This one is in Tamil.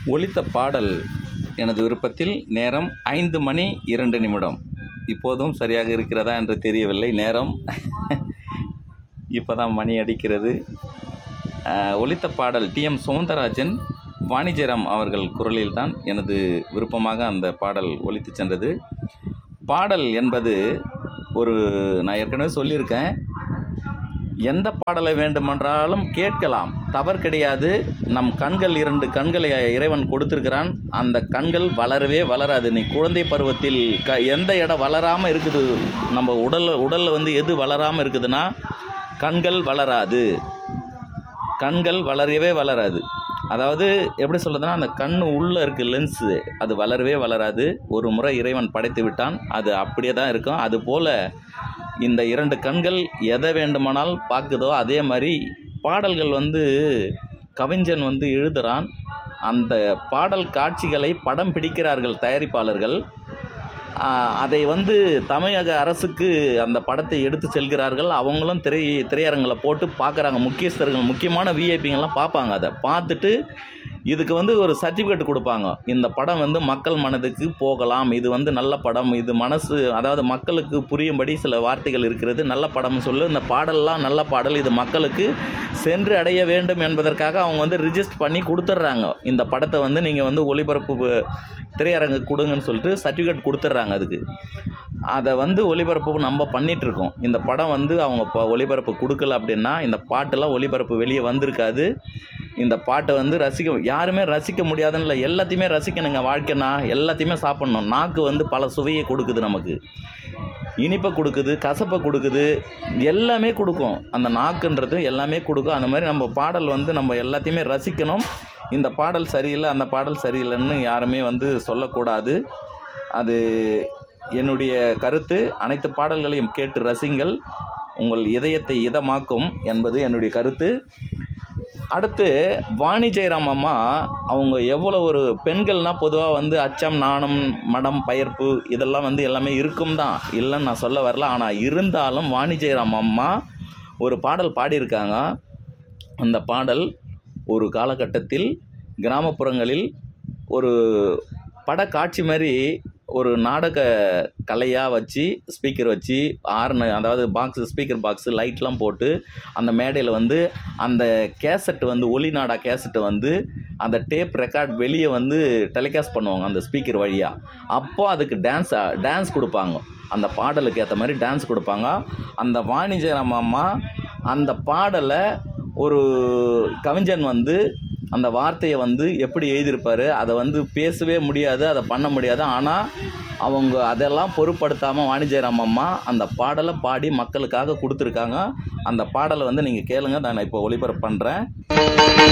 ஒலித்த பாடல் எனது விருப்பத்தில் நேரம் ஐந்து மணி இரண்டு நிமிடம் இப்போதும் சரியாக இருக்கிறதா என்று தெரியவில்லை நேரம் இப்போ தான் மணி அடிக்கிறது அஹ், ஒலித்த பாடல் டிஎம் சௌந்தரராஜன் வாணிஜராம் அவர்கள் குரலில் தான் எனது விருப்பமாக அந்த பாடல் ஒலித்து சென்றது பாடல் என்பது ஒரு நான் ஏற்கனவே சொல்லியிருக்கேன் எந்த பாடலை வேண்டுமென்றாலும் கேட்கலாம் தவறு கிடையாது நம் கண்கள் இரண்டு கண்களை இறைவன் கொடுத்திருக்கிறான் அந்த கண்கள் வளரவே வளராது நீ குழந்தை பருவத்தில் க எந்த இடம் வளராமல் இருக்குது நம்ம உடல் உடலில் வந்து எது வளராமல் இருக்குதுன்னா கண்கள் வளராது கண்கள் வளரவே வளராது அதாவது எப்படி சொல்றதுன்னா அந்த கண் உள்ளே இருக்க லென்ஸு அது வளரவே வளராது ஒரு முறை இறைவன் படைத்து விட்டான் அது அப்படியே தான் இருக்கும் அது போல் இந்த இரண்டு கண்கள் எதை வேண்டுமானால் பார்க்குதோ அதே மாதிரி பாடல்கள் வந்து கவிஞன் வந்து எழுதுகிறான் அந்த பாடல் காட்சிகளை படம் பிடிக்கிறார்கள் தயாரிப்பாளர்கள் ஆஹ் அதை வந்து தமிழக அரசுக்கு அந்த படத்தை எடுத்து செல்கிறார்கள் அவங்களும் திரை திரையரங்கில் போட்டு பார்க்குறாங்க முக்கியஸ்தர்கள் முக்கியமான விஐபிங்கெல்லாம் பார்ப்பாங்க அதை பார்த்துட்டு இதுக்கு வந்து ஒரு சர்டிஃபிகேட் கொடுப்பாங்க இந்த படம் வந்து மக்கள் மனதுக்கு போகலாம் இது வந்து நல்ல படம் இது மனசு அதாவது மக்களுக்கு புரியும்படி சில வார்த்தைகள் இருக்கிறது நல்ல படம்னு சொல்லு இந்த பாடல்லாம் நல்ல பாடல் இது மக்களுக்கு சென்று அடைய வேண்டும் என்பதற்காக அவங்க வந்து ரிஜிஸ்டர் பண்ணி கொடுத்துட்றாங்க இந்த படத்தை வந்து நீங்கள் வந்து ஒளிபரப்பு திரையரங்கு கொடுங்கன்னு சொல்லிட்டு சர்டிஃபிகேட் கொடுத்துட்றாங்க அதுக்கு அதை வந்து ஒளிபரப்பு நம்ம பண்ணிட்டு இருக்கோம் இந்த படம் வந்து அவங்க இப்போ ஒளிபரப்பு கொடுக்கல அப்படின்னா இந்த பாட்டெல்லாம் ஒளிபரப்பு வெளியே வந்திருக்காது இந்த பாட்டை வந்து ரசிக்க யாருமே ரசிக்க முடியாதுன்னு இல்லை எல்லாத்தையுமே ரசிக்கணுங்க வாழ்க்கைனா எல்லாத்தையுமே சாப்பிட்ணும் நாக்கு வந்து பல சுவையை கொடுக்குது நமக்கு இனிப்பை கொடுக்குது கசப்பை கொடுக்குது எல்லாமே கொடுக்கும் அந்த நாக்குன்றது எல்லாமே கொடுக்கும் அந்த மாதிரி நம்ம பாடல் வந்து நம்ம எல்லாத்தையுமே ரசிக்கணும் இந்த பாடல் சரியில்லை அந்த பாடல் சரியில்லைன்னு யாருமே வந்து சொல்லக்கூடாது அது என்னுடைய கருத்து அனைத்து பாடல்களையும் கேட்டு ரசிங்கள் உங்கள் இதயத்தை இதமாக்கும் என்பது என்னுடைய கருத்து அடுத்து வாணி ஜெயராம் அம்மா அவங்க எவ்வளோ ஒரு பெண்கள்னால் பொதுவாக வந்து அச்சம் நாணம் மடம் பயர்ப்பு இதெல்லாம் வந்து எல்லாமே இருக்கும் தான் இல்லைன்னு நான் சொல்ல வரல ஆனால் இருந்தாலும் வாணி ஜெயராம் அம்மா ஒரு பாடல் பாடியிருக்காங்க அந்த பாடல் ஒரு காலகட்டத்தில் கிராமப்புறங்களில் ஒரு படக்காட்சி மாதிரி ஒரு நாடக கலையாக வச்சு ஸ்பீக்கர் வச்சு ஆர்னு அதாவது பாக்ஸ் ஸ்பீக்கர் பாக்ஸு லைட்லாம் போட்டு அந்த மேடையில் வந்து அந்த கேசட் வந்து ஒலி நாடா கேசட்டை வந்து அந்த டேப் ரெக்கார்ட் வெளியே வந்து டெலிகாஸ்ட் பண்ணுவாங்க அந்த ஸ்பீக்கர் வழியாக அப்போ அதுக்கு டான்ஸ் டான்ஸ் கொடுப்பாங்க அந்த பாடலுக்கு ஏற்ற மாதிரி டான்ஸ் கொடுப்பாங்க அந்த வாணிஜராம் அம்மா அந்த பாடலை ஒரு கவிஞன் வந்து அந்த வார்த்தையை வந்து எப்படி எழுதியிருப்பாரு அதை வந்து பேசவே முடியாது அதை பண்ண முடியாது ஆனால் அவங்க அதெல்லாம் பொருட்படுத்தாமல் வாணிஜராம் அம்மா அந்த பாடலை பாடி மக்களுக்காக கொடுத்துருக்காங்க அந்த பாடலை வந்து நீங்கள் கேளுங்க நான் இப்போ ஒளிபரப்பு பண்ணுறேன்